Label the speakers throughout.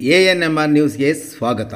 Speaker 1: A N M R ನ್ಯೂಸ್ಗೆ ಸ್ವಾಗತ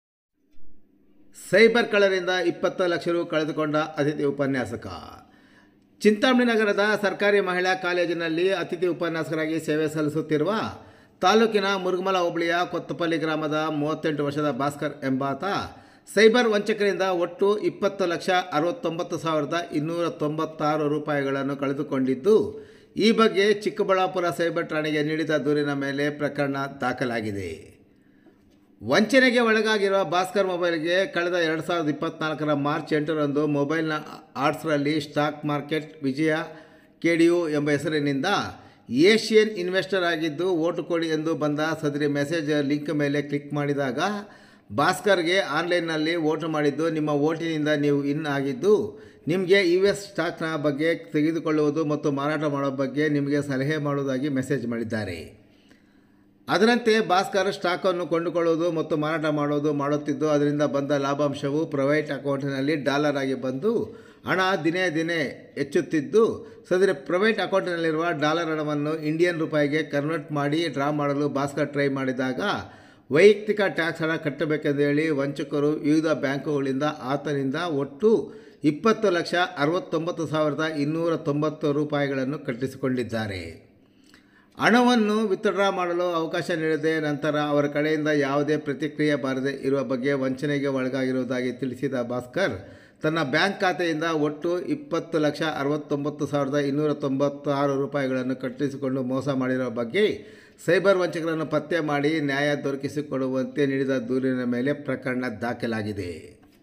Speaker 1: cyber ಕಳ್ಳರಿಂದ ಇಪ್ಪತ್ತು ಲಕ್ಷ ರು ಕಳೆದುಕೊಂಡ ಅತಿಥಿ ಉಪನ್ಯಾಸಕ ಚಿಂತಾಮಣಿ ನಗರದ ಸರ್ಕಾರಿ ಮಹಿಳಾ ಕಾಲೇಜಿನಲ್ಲಿ ಅತಿಥಿ ಉಪನ್ಯಾಸಕರಾಗಿ ಸೇವೆ ಸಲ್ಲಿಸುತ್ತಿರುವ ತಾಲೂಕಿನ ಮುರುಗಮಲ ಹೋಬಳಿಯ ಕೊತ್ತಪಲ್ಲಿ ಗ್ರಾಮದ ಮೂವತ್ತೆಂಟು ವರ್ಷದ ಭಾಸ್ಕರ್ ಎಂಬಾತ ಸೈಬರ್ ವಂಚಕರಿಂದ ಒಟ್ಟು ಇಪ್ಪತ್ತು ಲಕ್ಷ ಅರವತ್ತೊಂಬತ್ತು ಸಾವಿರದ ಇನ್ನೂರ ತೊಂಬತ್ತಾರು ರೂಪಾಯಿಗಳನ್ನು ಕಳೆದುಕೊಂಡಿದ್ದು ಈ ಬಗ್ಗೆ ಚಿಕ್ಕಬಳ್ಳಾಪುರ ಸೈಬರ್ ಠಾಣೆಗೆ ನೀಡಿದ ದೂರಿನ ಮೇಲೆ ಪ್ರಕರಣ ದಾಖಲಾಗಿದೆ ವಂಚನೆಗೆ ಒಳಗಾಗಿರುವ ಭಾಸ್ಕರ್ ಮೊಬೈಲ್ಗೆ ಕಳೆದ ಎರಡು ಸಾವಿರದ ಇಪ್ಪತ್ನಾಲ್ಕರ ಮಾರ್ಚ್ ಎಂಟರಂದು ಮೊಬೈಲ್ನ ಆರ್ಟ್ಸ್ರಲ್ಲಿ ಸ್ಟಾಕ್ ಮಾರ್ಕೆಟ್ ವಿಜಯ ಕೆಡಿಯು ಎಂಬ ಹೆಸರಿನಿಂದ ಏಷಿಯನ್ ಇನ್ವೆಸ್ಟರ್ ಆಗಿದ್ದು ಓಟು ಕೊಡಿ ಎಂದು ಬಂದ ಸದರಿ ಮೆಸೇಜ್ ಲಿಂಕ್ ಮೇಲೆ ಕ್ಲಿಕ್ ಮಾಡಿದಾಗ ಭಾಸ್ಕರ್ಗೆ ಆನ್ಲೈನ್ನಲ್ಲಿ ಓಟು ಮಾಡಿದ್ದು ನಿಮ್ಮ ಓಟಿನಿಂದ ನೀವು ಇನ್ ಆಗಿದ್ದು ನಿಮಗೆ ಯು ಎಸ್ ಸ್ಟಾಕ್ನ ಬಗ್ಗೆ ತೆಗೆದುಕೊಳ್ಳುವುದು ಮತ್ತು ಮಾರಾಟ ಮಾಡೋ ಬಗ್ಗೆ ನಿಮಗೆ ಸಲಹೆ ಮಾಡುವುದಾಗಿ ಮೆಸೇಜ್ ಮಾಡಿದ್ದಾರೆ ಅದರಂತೆ ಭಾಸ್ಕರ್ ಸ್ಟಾಕನ್ನು ಕೊಂಡುಕೊಳ್ಳುವುದು ಮತ್ತು ಮಾರಾಟ ಮಾಡುವುದು ಮಾಡುತ್ತಿದ್ದು ಅದರಿಂದ ಬಂದ ಲಾಭಾಂಶವು ಪ್ರೈವೇಟ್ ಅಕೌಂಟಿನಲ್ಲಿ ಡಾಲರ್ ಆಗಿ ಬಂದು ಹಣ ದಿನೇ ದಿನೇ ಹೆಚ್ಚುತ್ತಿದ್ದು ಸದರಿ ಪ್ರೈವೇಟ್ ಅಕೌಂಟಿನಲ್ಲಿರುವ ಡಾಲರ್ ಹಣವನ್ನು ಇಂಡಿಯನ್ ರೂಪಾಯಿಗೆ ಕನ್ವರ್ಟ್ ಮಾಡಿ ಡ್ರಾ ಮಾಡಲು ಭಾಸ್ಕರ್ ಟ್ರೈ ಮಾಡಿದಾಗ ವೈಯಕ್ತಿಕ ಟ್ಯಾಕ್ಸ್ ಹಣ ಕಟ್ಟಬೇಕೆಂದು ಹೇಳಿ ವಂಚಕರು ವಿವಿಧ ಬ್ಯಾಂಕುಗಳಿಂದ ಆತನಿಂದ ಒಟ್ಟು ಇಪ್ಪತ್ತು ಲಕ್ಷ ಅರವತ್ತೊಂಬತ್ತು ಸಾವಿರದ ಇನ್ನೂರ ತೊಂಬತ್ತು ರೂಪಾಯಿಗಳನ್ನು ಕಟ್ಟಿಸಿಕೊಂಡಿದ್ದಾರೆ ಹಣವನ್ನು ವಿತ್ಡ್ರಾ ಮಾಡಲು ಅವಕಾಶ ನೀಡದೆ ನಂತರ ಅವರ ಕಡೆಯಿಂದ ಯಾವುದೇ ಪ್ರತಿಕ್ರಿಯೆ ಬಾರದೆ ಇರುವ ಬಗ್ಗೆ ವಂಚನೆಗೆ ಒಳಗಾಗಿರುವುದಾಗಿ ತಿಳಿಸಿದ ಭಾಸ್ಕರ್ ತನ್ನ ಬ್ಯಾಂಕ್ ಖಾತೆಯಿಂದ ಒಟ್ಟು ಇಪ್ಪತ್ತು ಲಕ್ಷ ಅರವತ್ತೊಂಬತ್ತು ಸಾವಿರದ ಇನ್ನೂರ ತೊಂಬತ್ತಾರು ರೂಪಾಯಿಗಳನ್ನು ಕಟ್ಟಿಸಿಕೊಂಡು ಮೋಸ ಮಾಡಿರುವ ಬಗ್ಗೆ ಸೈಬರ್ ವಂಚಕರನ್ನು ಪತ್ತೆ ಮಾಡಿ ನ್ಯಾಯ ದೊರಕಿಸಿಕೊಡುವಂತೆ ನೀಡಿದ ದೂರಿನ ಮೇಲೆ ಪ್ರಕರಣ ದಾಖಲಾಗಿದೆ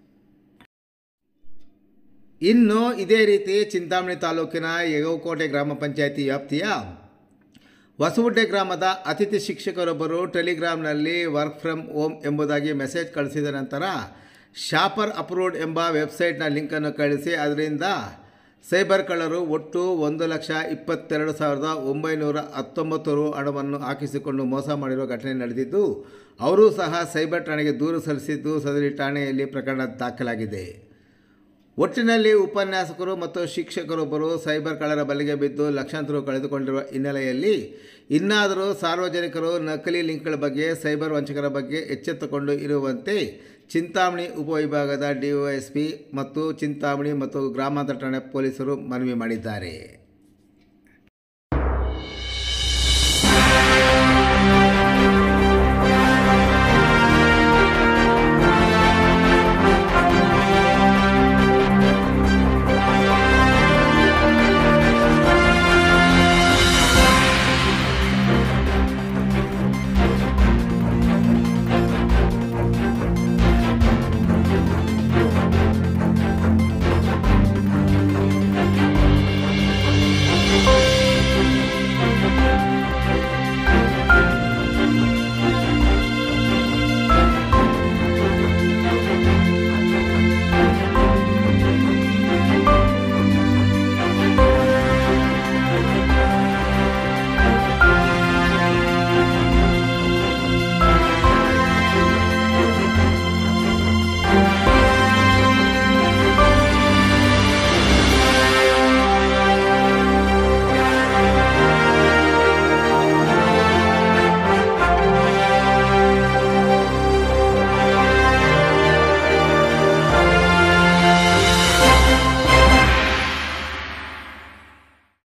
Speaker 1: ಇನ್ನು ಇದೇ ರೀತಿ ಚಿಂತಾಮಣಿ ತಾಲೂಕಿನ ಯಗವಕೋಟೆ ಗ್ರಾಮ ಪಂಚಾಯಿತಿ ವ್ಯಾಪ್ತಿಯ ಹೊಸಗುಡ್ಡೆ ಗ್ರಾಮದ ಅತಿಥಿ ಶಿಕ್ಷಕರೊಬ್ಬರು ಟೆಲಿಗ್ರಾಮ್ನಲ್ಲಿ ವರ್ಕ್ ಫ್ರಮ್ ಹೋಮ್ ಎಂಬುದಾಗಿ ಮೆಸೇಜ್ ಕಳಿಸಿದ ನಂತರ ಶಾಪರ್ ಅಪ್ರೂವ್ಡ್ ಎಂಬ ವೆಬ್ಸೈಟ್ನ ಲಿಂಕನ್ನು ಕಳಿಸಿ ಅದರಿಂದ ಸೈಬರ್ ಕಳ್ಳರು ಒಟ್ಟು ಒಂದು ಲಕ್ಷ ಇಪ್ಪತ್ತೆರಡು ಸಾವಿರದ ಒಂಬೈನೂರ ಹತ್ತೊಂಬತ್ತು ರು ಹಣವನ್ನು ಹಾಕಿಸಿಕೊಂಡು ಮೋಸ ಮಾಡಿರುವ ಘಟನೆ ನಡೆದಿದ್ದು ಅವರೂ ಸಹ ಸೈಬರ್ ಠಾಣೆಗೆ ದೂರು ಸಲ್ಲಿಸಿದ್ದು ಸದರಿ ಠಾಣೆಯಲ್ಲಿ ಪ್ರಕರಣ ದಾಖಲಾಗಿದೆ ಒಟ್ಟಿನಲ್ಲಿ ಉಪನ್ಯಾಸಕರು ಮತ್ತು ಶಿಕ್ಷಕರೊಬ್ಬರು ಸೈಬರ್ ಕಳ್ಳರ ಬಲೆಗೆ ಬಿದ್ದು ಲಕ್ಷಾಂತರ ರು ಕಳೆದುಕೊಂಡಿರುವ ಹಿನ್ನೆಲೆಯಲ್ಲಿ ಇನ್ನಾದರೂ ಸಾರ್ವಜನಿಕರು ನಕಲಿ ಲಿಂಕ್ಗಳ ಬಗ್ಗೆ ಸೈಬರ್ ವಂಚಕರ ಬಗ್ಗೆ ಎಚ್ಚೆತ್ತುಕೊಂಡು ಇರುವಂತೆ ಚಿಂತಾಮಣಿ ಉಪವಿಭಾಗದ ಡಿವೈಎಸ್ಪಿ ಮತ್ತು ಚಿಂತಾಮಣಿ ಮತ್ತು ಗ್ರಾಮಾಂತರ ಠಾಣೆ ಪೊಲೀಸರು ಮನವಿ ಮಾಡಿದ್ದಾರೆ